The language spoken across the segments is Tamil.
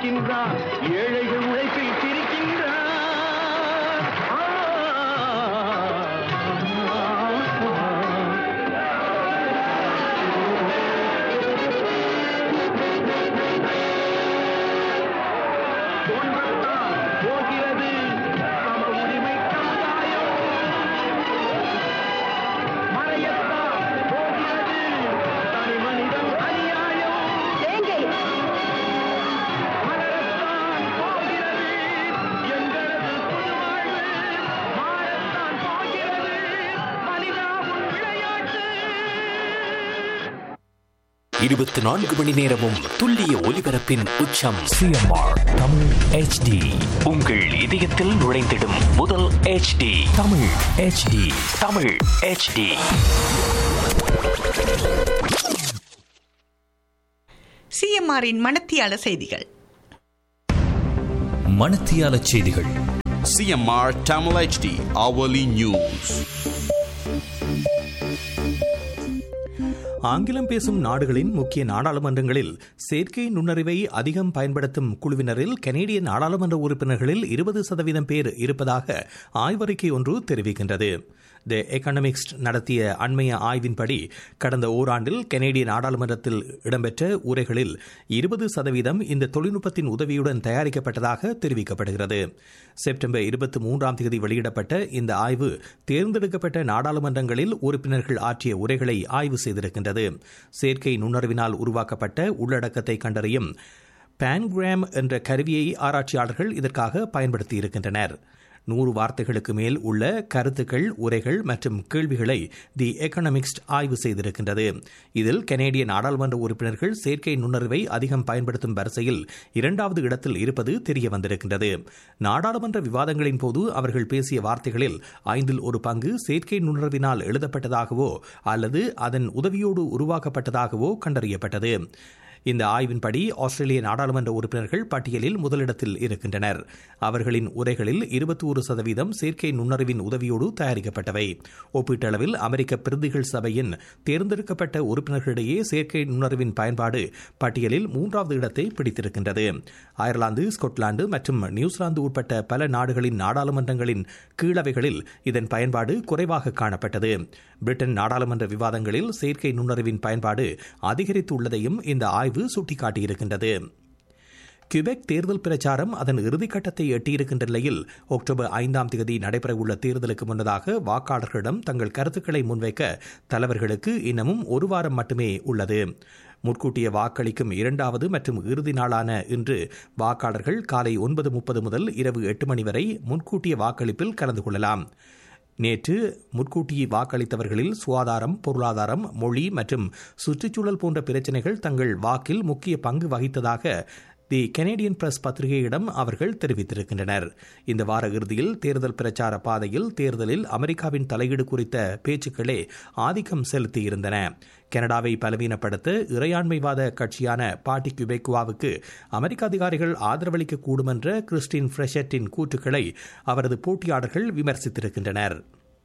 உழைக்கின்றார் ஏழைகள் உழைப்பில் சிரிக்கின்றார் ஆ, தோன்றத்தான் போகிறது சம உரிமை சமுதாயம் மறையத்தான் போகிறது தனி மனிதன் அநியாயம் மலரத்தான் போகிறது எங்களது புது வாழ்வு மாறத்தான் போகிறது மனிதாவும் விளையாட்டு இருபத்தி நான்கு மணி நேரமும் துல்லிய ஒலிபரப்பின் உச்சம் சிஎம்ஆர் தமிழ் ஹெச்டி உங்கள் இதயத்தில் நுழைந்திடும் முதல் HD Tamil HD Tamil HD சிஎம்ஆரின் மணத்தியால செய்திகள் மணத்தியால செய்திகள் CMR Tamil HD hourly news. ஆங்கிலம் பேசும் நாடுகளின் முக்கிய நாடாளுமன்றங்களில் செயற்கை நுண்ணறிவை அதிகம் பயன்படுத்தும் குழுவினரில் கனேடிய நாடாளுமன்ற உறுப்பினர்களில் இருபது சதவீதம் பேர் இருப்பதாக ஆய்வறிக்கை ஒன்று தெரிவிக்கின்றது தி எக்கனாமிக்ஸ் நடத்திய அண்மைய ஆய்வின்படி கடந்த ஓராண்டில் கனேடிய நாடாளுமன்றத்தில் இடம்பெற்ற உரைகளில் இருபது சதவீதம் இந்த தொழில்நுட்பத்தின் உதவியுடன் தயாரிக்கப்பட்டதாக தெரிவிக்கப்படுகிறது செப்டம்பர் இருபத்தி மூன்றாம் தேதி வெளியிடப்பட்ட இந்த ஆய்வு தேர்ந்தெடுக்கப்பட்ட நாடாளுமன்றங்களில் உறுப்பினர்கள் ஆற்றிய உரைகளை ஆய்வு செய்திருக்கின்றது செயற்கை நுண்ணறிவினால் உருவாக்கப்பட்ட உள்ளடக்கத்தை கண்டறியும் பான்கிராம் என்ற கருவியை ஆராய்ச்சியாளர்கள் இதற்காக பயன்படுத்தி இருக்கின்றனர் நூறு வார்த்தைகளுக்கு மேல் உள்ள கருத்துக்கள் உரைகள் மற்றும் கேள்விகளை தி எக்கனாமிக்ஸ் ஆய்வு செய்திருக்கின்றது இதில் கனேடிய நாடாளுமன்ற உறுப்பினர்கள் செயற்கை நுண்ணறிவை அதிகம் பயன்படுத்தும் வரிசையில் இரண்டாவது இடத்தில் இருப்பது தெரிய வந்திருக்கின்றது நாடாளுமன்ற விவாதங்களின் போது அவர்கள் பேசிய வார்த்தைகளில் ஐந்தில் ஒரு பங்கு செயற்கை நுண்ணறிவினால் எழுதப்பட்டதாகவோ அல்லது அதன் உதவியோடு உருவாக்கப்பட்டதாகவோ கண்டறியப்பட்டது இந்த ஆய்வின்படி ஆஸ்திரேலிய நாடாளுமன்ற உறுப்பினர்கள் பட்டியலில் முதலிடத்தில் இருக்கின்றனர் அவர்களின் உரைகளில் இருபத்தி ஒரு சதவீதம் செயற்கை நுண்ணறிவின் உதவியோடு தயாரிக்கப்பட்டவை ஒப்பீட்டளவில் அமெரிக்க பிரதிகள் சபையின் தேர்ந்தெடுக்கப்பட்ட உறுப்பினர்களிடையே செயற்கை நுண்ணறிவின் பயன்பாடு பட்டியலில் மூன்றாவது இடத்தை பிடித்திருக்கின்றது அயர்லாந்து ஸ்கொட்லாந்து மற்றும் நியூசிலாந்து உட்பட்ட பல நாடுகளின் நாடாளுமன்றங்களின் கீழவைகளில் இதன் பயன்பாடு குறைவாக காணப்பட்டது பிரிட்டன் நாடாளுமன்ற விவாதங்களில் செயற்கை நுண்ணறிவின் பயன்பாடு அதிகரித்துள்ளதையும் இந்த ஆய்வு சுட்டிக்காட்டியிருக்கின்றது கியூபெக் தேர்தல் பிரச்சாரம் அதன் இறுதிக்கட்டத்தை எட்டியிருக்கின்ற நிலையில் அக்டோபர் ஐந்தாம் தேதி நடைபெறவுள்ள தேர்தலுக்கு முன்னதாக வாக்காளர்களிடம் தங்கள் கருத்துக்களை முன்வைக்க தலைவர்களுக்கு இன்னமும் ஒரு வாரம் மட்டுமே உள்ளது முன்கூட்டிய வாக்களிக்கும் இரண்டாவது மற்றும் இறுதி நாளான இன்று வாக்காளர்கள் காலை ஒன்பது முப்பது முதல் இரவு எட்டு மணி வரை முன்கூட்டிய வாக்களிப்பில் கலந்து கொள்ளலாம் நேற்று முன்கூட்டி வாக்களித்தவர்களில் சுகாதாரம் பொருளாதாரம் மொழி மற்றும் சுற்றுச்சூழல் போன்ற பிரச்சினைகள் தங்கள் வாக்கில் முக்கிய பங்கு வகித்ததாக தி கனேடியன் பிரஸ் பத்திரிகையிடம் அவர்கள் தெரிவித்திருக்கின்றனர் இந்த வார இறுதியில் தேர்தல் பிரச்சார பாதையில் தேர்தலில் அமெரிக்காவின் தலையீடு குறித்த பேச்சுக்களே ஆதிக்கம் செலுத்தியிருந்தன கனடாவை பலவீனப்படுத்த இறையாண்மைவாத கட்சியான பார்ட்டி கியூபெக்குவாவுக்கு அமெரிக்க அதிகாரிகள் ஆதரவளிக்க கூடுமென்ற கிறிஸ்டின் ஃப்ரெஷட்டின் கூற்றுக்களை அவரது போட்டியாளர்கள் விமர்சித்திருக்கின்றனர்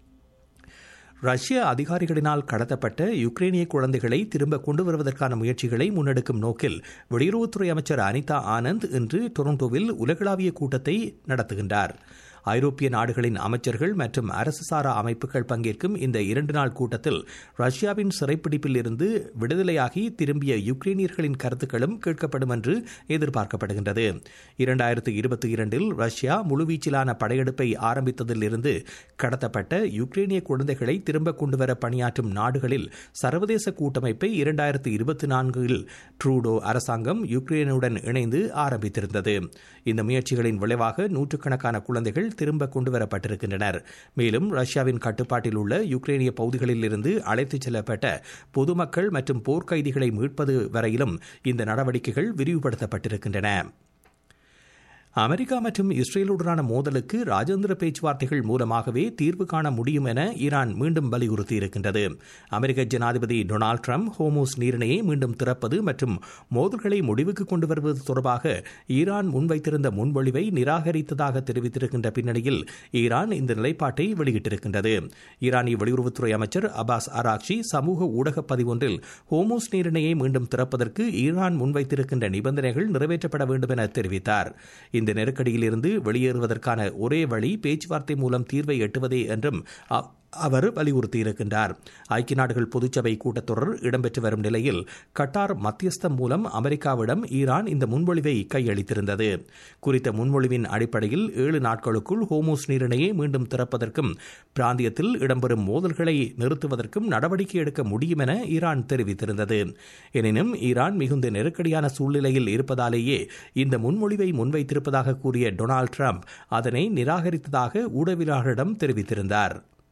ரஷ்ய அதிகாரிகளினால் கடத்தப்பட்ட யுக்ரைனிய குழந்தைகளை திரும்ப கொண்டு வருவதற்கான முயற்சிகளை முன்னெடுக்கும் நோக்கில் வெளியுறவுத்துறை அமைச்சர் அனிதா ஆனந்த் இன்று டொரண்டோவில் உலகளாவிய கூட்டத்தை நடத்துகின்றார் ஐரோப்பிய நாடுகளின் அமைச்சர்கள் மற்றும் அரசு சாரா அமைப்புகள் பங்கேற்கும் இந்த இரண்டு நாள் கூட்டத்தில் ரஷ்யாவின் சிறைப்பிடிப்பில் இருந்து விடுதலையாகி திரும்பிய யுக்ரைனியர்களின் கருத்துக்களும் கேட்கப்படும் என்று எதிர்பார்க்கப்படுகின்றது இரண்டாயிரத்து இருபத்தி இரண்டில் ரஷ்யா முழுவீச்சிலான படையெடுப்பை ஆரம்பித்ததில் இருந்து கடத்தப்பட்ட யுக்ரைனிய குழந்தைகளை திரும்ப கொண்டுவர பணியாற்றும் நாடுகளில் சர்வதேச கூட்டமைப்பை இரண்டாயிரத்து இருபத்தி நான்கில் ட்ரூடோ அரசாங்கம் யுக்ரைனுடன் இணைந்து ஆரம்பித்திருந்தது இந்த முயற்சிகளின் விளைவாக நூற்றுக்கணக்கான குழந்தைகள் திரும்ப கொண்டுவரப்பட்டிருக்கின்றனர் மேலும் ரஷ்யாவின் கட்டுப்பாட்டில் உள்ள யுக்ரைனிய பகுதிகளில் இருந்து அழைத்துச் செல்லப்பட்ட பொதுமக்கள் மற்றும் போர்க்கைதிகளை மீட்பது வரையிலும் இந்த நடவடிக்கைகள் விரிவுபடுத்தப்பட்டிருக்கின்றன அமெரிக்கா மற்றும் இஸ்ரேலுடனான மோதலுக்கு ராஜேந்திர பேச்சுவார்த்தைகள் மூலமாகவே தீர்வு காண முடியும் என ஈரான் மீண்டும் வலியுறுத்தியிருக்கின்றது அமெரிக்க ஜனாதிபதி டொனால்டு ட்ரம்ப் ஹோமோஸ் நீரிணையை மீண்டும் திறப்பது மற்றும் மோதல்களை முடிவுக்கு கொண்டு வருவது தொடர்பாக ஈரான் முன்வைத்திருந்த முன்மொழிவை நிராகரித்ததாக தெரிவித்திருக்கின்ற பின்னணியில் ஈரான் இந்த நிலைப்பாட்டை வெளியிட்டிருக்கின்றது ஈரானிய வெளியுறவுத்துறை அமைச்சர் அபாஸ் அராக்ஷி சமூக ஊடக பதிவொன்றில் ஹோமோஸ் நீரிணையை மீண்டும் திறப்பதற்கு ஈரான் முன்வைத்திருக்கின்ற நிபந்தனைகள் நிறைவேற்றப்பட வேண்டும் என தெரிவித்தார் இந்த நெருக்கடியில் இருந்து வெளியேறுவதற்கான ஒரே வழி பேச்சுவார்த்தை மூலம் தீர்வை எட்டுவதே என்றும் அ- அவர் வலியுறுத்தியிருக்கின்றார் ஐக்கிய நாடுகள் பொதுச்சபை கூட்டத்தொடர் இடம்பெற்று வரும் நிலையில் கட்டார் மத்தியஸ்தம் மூலம் அமெரிக்காவிடம் ஈரான் இந்த முன்மொழிவை கையளித்திருந்தது குறித்த முன்மொழிவின் அடிப்படையில் ஏழு நாட்களுக்குள் ஹோமோஸ் நீரிணையை மீண்டும் திறப்பதற்கும் பிராந்தியத்தில் இடம்பெறும் மோதல்களை நிறுத்துவதற்கும் நடவடிக்கை எடுக்க முடியும் என ஈரான் தெரிவித்திருந்தது எனினும் ஈரான் மிகுந்த நெருக்கடியான சூழ்நிலையில் இருப்பதாலேயே இந்த முன்மொழிவை முன்வைத்திருப்பதாக கூறிய டொனால்டு ட்ரம்ப் அதனை நிராகரித்ததாக ஊடகவியலாளரிடம் தெரிவித்திருந்தார்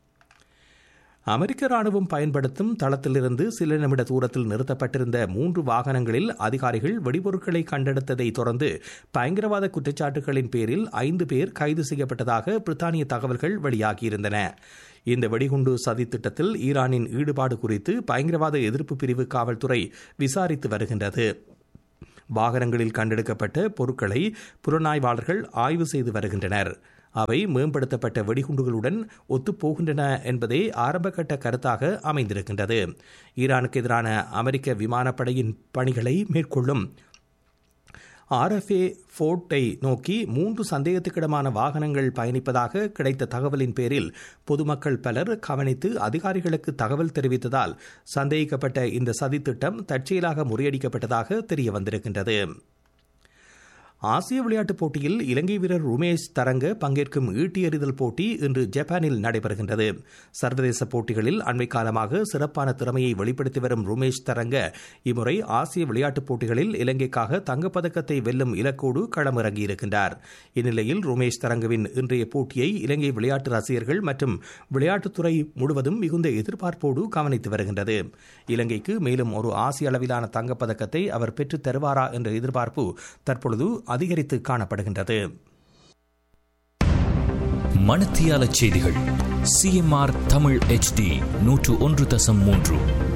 அமெரிக்க ராணுவம் பயன்படுத்தும் தளத்திலிருந்து சில நிமிட தூரத்தில் நிறுத்தப்பட்டிருந்த மூன்று வாகனங்களில் அதிகாரிகள் வெடிபொருட்களை கண்டெடுத்ததை தொடர்ந்து பயங்கரவாத குற்றச்சாட்டுகளின் பேரில் ஐந்து பேர் கைது செய்யப்பட்டதாக பிரித்தானிய தகவல்கள் வெளியாகியிருந்தன இந்த வெடிகுண்டு சதி திட்டத்தில் ஈரானின் ஈடுபாடு குறித்து பயங்கரவாத எதிர்ப்பு பிரிவு காவல்துறை விசாரித்து வருகின்றது வாகனங்களில் கண்டெடுக்கப்பட்ட பொருட்களை புலனாய்வாளர்கள் ஆய்வு செய்து வருகின்றனர் அவை மேம்படுத்தப்பட்ட வெடிகுண்டுகளுடன் ஒத்துப்போகின்றன என்பதே ஆரம்பகட்ட கருத்தாக அமைந்திருக்கின்றது ஈரானுக்கு எதிரான அமெரிக்க விமானப்படையின் பணிகளை மேற்கொள்ளும் ஆர்எஃப்ஏ ஃபோர்ட்டை நோக்கி மூன்று சந்தேகத்துக்கிடமான வாகனங்கள் பயணிப்பதாக கிடைத்த தகவலின் பேரில் பொதுமக்கள் பலர் கவனித்து அதிகாரிகளுக்கு தகவல் தெரிவித்ததால் சந்தேகிக்கப்பட்ட இந்த சதித்திட்டம் தற்செயலாக முறியடிக்கப்பட்டதாக தெரிய வந்திருக்கின்றது ஆசிய விளையாட்டுப் போட்டியில் இலங்கை வீரர் உமேஷ் தரங்க பங்கேற்கும் ஈட்டி எறிதல் போட்டி இன்று ஜப்பானில் நடைபெறுகின்றது சர்வதேச போட்டிகளில் அண்மை காலமாக சிறப்பான திறமையை வெளிப்படுத்தி வரும் உமேஷ் தரங்க இம்முறை ஆசிய விளையாட்டுப் போட்டிகளில் இலங்கைக்காக தங்கப்பதக்கத்தை வெல்லும் இலக்கோடு களமிறங்கியிருக்கின்றார் இந்நிலையில் உமேஷ் தரங்கவின் இன்றைய போட்டியை இலங்கை விளையாட்டு ரசிகர்கள் மற்றும் விளையாட்டுத்துறை முழுவதும் மிகுந்த எதிர்பார்ப்போடு கவனித்து வருகின்றது இலங்கைக்கு மேலும் ஒரு ஆசிய அளவிலான தங்கப்பதக்கத்தை அவர் பெற்றுத் தருவாரா என்ற எதிர்பார்ப்பு தற்பொழுது அதிகரித்து காணப்படுகின்றது மணத்தியால செய்திகள் சிஎம்ஆர் தமிழ் HD நூற்று ஒன்று தசம் மூன்று